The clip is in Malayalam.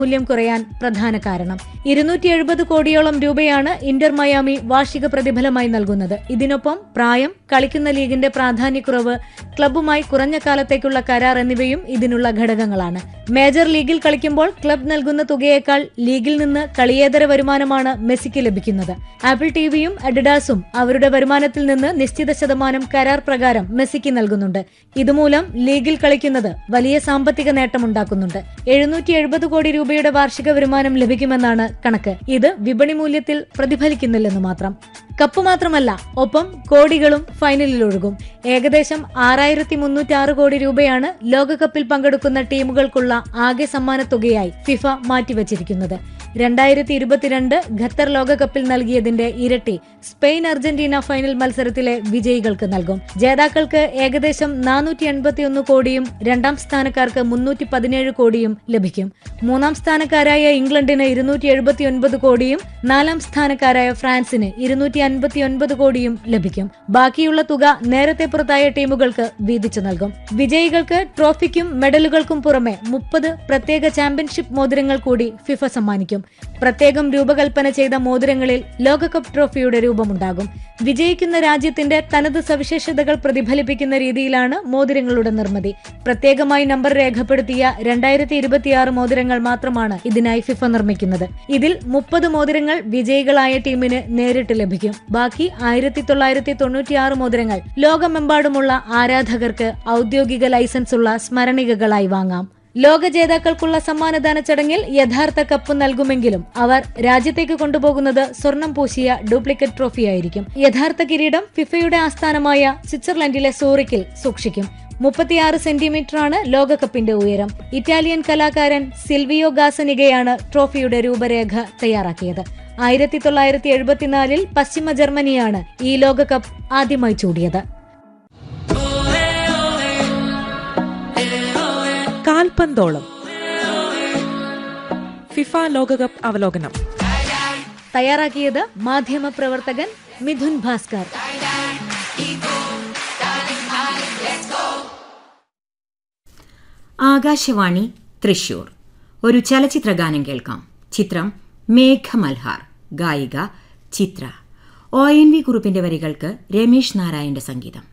മൂല്യം കുറയാൻ പ്രധാന കാരണം ഇരുന്നൂറ്റി എഴുപത് കോടിയോളം രൂപയാണ് ഇന്റർ മയാമി വാർഷിക പ്രതിഫലമായി നൽകുന്നത് ഇതിനൊപ്പം പ്രായം കളിക്കുന്ന ലീഗിന്റെ പ്രാധാന്യക്കുറവ് ക്ലബ്ബുമായി കുറഞ്ഞ കാലത്തേക്കുള്ള കരാർ എന്നിവയും ഇതിനുള്ള ഘടകങ്ങളാണ് മേജർ ലീഗിൽ കളിക്കുമ്പോൾ ക്ലബ് നൽകുന്ന തുകയേക്കാൾ ലീഗിൽ നിന്ന് കളിയേതര വരുമാനമാണ് മെസ്സിക്ക് ലഭിക്കുന്നത് ആപ്പിൾ ടിവിയും അഡിഡാസും അവരുടെ വരുമാനത്തിൽ നിന്ന് നിശ്ചിത ശതമാനം കരാർ പ്രകാരം മെസ്സിക്ക് നൽകുന്നുണ്ട് ഇതുമൂലം ലീഗിൽ കളിക്കുന്നത് വലിയ സാമ്പത്തിക നേട്ടമുണ്ടാക്കുന്നുണ്ട് എഴുന്നൂറ്റി എഴുപത് കോടി രൂപയുടെ വാർഷിക വരുമാനം ലഭിക്കുമെന്നാണ് കണക്ക് ഇത് വിപണി മൂല്യത്തിൽ പ്രതിഫലിക്കുന്നില്ലെന്ന് മാത്രം കപ്പ് മാത്രമല്ല ഒപ്പം കോടികളും ഫൈനലിൽ ഒഴുകും ഏകദേശം ആറായിരത്തി മുന്നൂറ്റി ആറ് കോടി രൂപയാണ് ലോകകപ്പിൽ പങ്കെടുക്കുന്ന ടീമുകൾക്കുള്ള ആകെ സമ്മാന തുകയായി ഫിഫ മാറ്റിവച്ചിരിക്കുന്നത് രണ്ടായിരത്തി ഇരുപത്തിരണ്ട് ഖത്തർ ലോകകപ്പിൽ നൽകിയതിന്റെ ഇരട്ടി സ്പെയിൻ അർജന്റീന ഫൈനൽ മത്സരത്തിലെ വിജയികൾക്ക് നൽകും ജേതാക്കൾക്ക് ഏകദേശം നാനൂറ്റി എൺപത്തിയൊന്ന് കോടിയും രണ്ടാം സ്ഥാനക്കാർക്ക് മുന്നൂറ്റി പതിനേഴ് കോടിയും ലഭിക്കും മൂന്നാം സ്ഥാനക്കാരായ ഇംഗ്ലണ്ടിന് ഇരുന്നൂറ്റി എഴുപത്തിയൊൻപത് കോടിയും നാലാം സ്ഥാനക്കാരായ ഫ്രാൻസിന് ഇരുന്നൂറ്റി അൻപത്തിയൊൻപത് കോടിയും ലഭിക്കും ബാക്കിയുള്ള തുക നേരത്തെ പുറത്തായ ടീമുകൾക്ക് വീതിച്ചു നൽകും വിജയികൾക്ക് ട്രോഫിക്കും മെഡലുകൾക്കും പുറമെ മുപ്പത് പ്രത്യേക ചാമ്പ്യൻഷിപ്പ് മോതിരങ്ങൾ കൂടി ഫിഫ സമ്മാനിക്കും പ്രത്യേകം രൂപകൽപ്പന ചെയ്ത മോതിരങ്ങളിൽ ലോകകപ്പ് ട്രോഫിയുടെ രൂപമുണ്ടാകും വിജയിക്കുന്ന രാജ്യത്തിന്റെ തനത് സവിശേഷതകൾ പ്രതിഫലിപ്പിക്കുന്ന രീതിയിലാണ് മോതിരങ്ങളുടെ നിർമ്മിതി പ്രത്യേകമായി നമ്പർ രേഖപ്പെടുത്തിയ രണ്ടായിരത്തി ഇരുപത്തിയാറ് മോതിരങ്ങൾ മാത്രമാണ് ഇതിനായി ഫിഫ നിർമ്മിക്കുന്നത് ഇതിൽ മുപ്പത് മോതിരങ്ങൾ വിജയികളായ ടീമിന് നേരിട്ട് ലഭിക്കും ബാക്കി ആയിരത്തി തൊള്ളായിരത്തി തൊണ്ണൂറ്റിയാറ് മോതിരങ്ങൾ ലോകമെമ്പാടുമുള്ള ആരാധകർക്ക് ഔദ്യോഗിക ലൈസൻസ് ഉള്ള സ്മരണികകളായി വാങ്ങാം ലോക ജേതാക്കൾക്കുള്ള സമ്മാനദാന ചടങ്ങിൽ യഥാർത്ഥ കപ്പ് നൽകുമെങ്കിലും അവർ രാജ്യത്തേക്ക് കൊണ്ടുപോകുന്നത് സ്വർണം പൂശിയ ഡ്യൂപ്ലിക്കേറ്റ് ട്രോഫിയായിരിക്കും യഥാർത്ഥ കിരീടം ഫിഫയുടെ ആസ്ഥാനമായ സ്വിറ്റ്സർലൻഡിലെ സൂറിക്കിൽ സൂക്ഷിക്കും മുപ്പത്തിയാറ് സെന്റിമീറ്ററാണ് ലോകകപ്പിന്റെ ഉയരം ഇറ്റാലിയൻ കലാകാരൻ സിൽവിയോ ഗാസനികയാണ് ട്രോഫിയുടെ രൂപരേഖ തയ്യാറാക്കിയത് ആയിരത്തി തൊള്ളായിരത്തി എഴുപത്തിനാലിൽ പശ്ചിമ ജർമ്മനിയാണ് ഈ ലോകകപ്പ് ആദ്യമായി ചൂടിയത് കാൽപന്തോളം ഫിഫ ലോകകപ്പ് അവലോകനം തയ്യാറാക്കിയത് മാധ്യമ പ്രവർത്തകൻ മിഥുൻ ഭാസ്കർ ആകാശവാണി തൃശൂർ ഒരു ചലച്ചിത്ര ഗാനം കേൾക്കാം ചിത്രം മേഘമൽഹാർ ഗായിക ചിത്ര ഒ എൻ വി കുറുപ്പിന്റെ വരികൾക്ക് രമേശ് നാരായണന്റെ സംഗീതം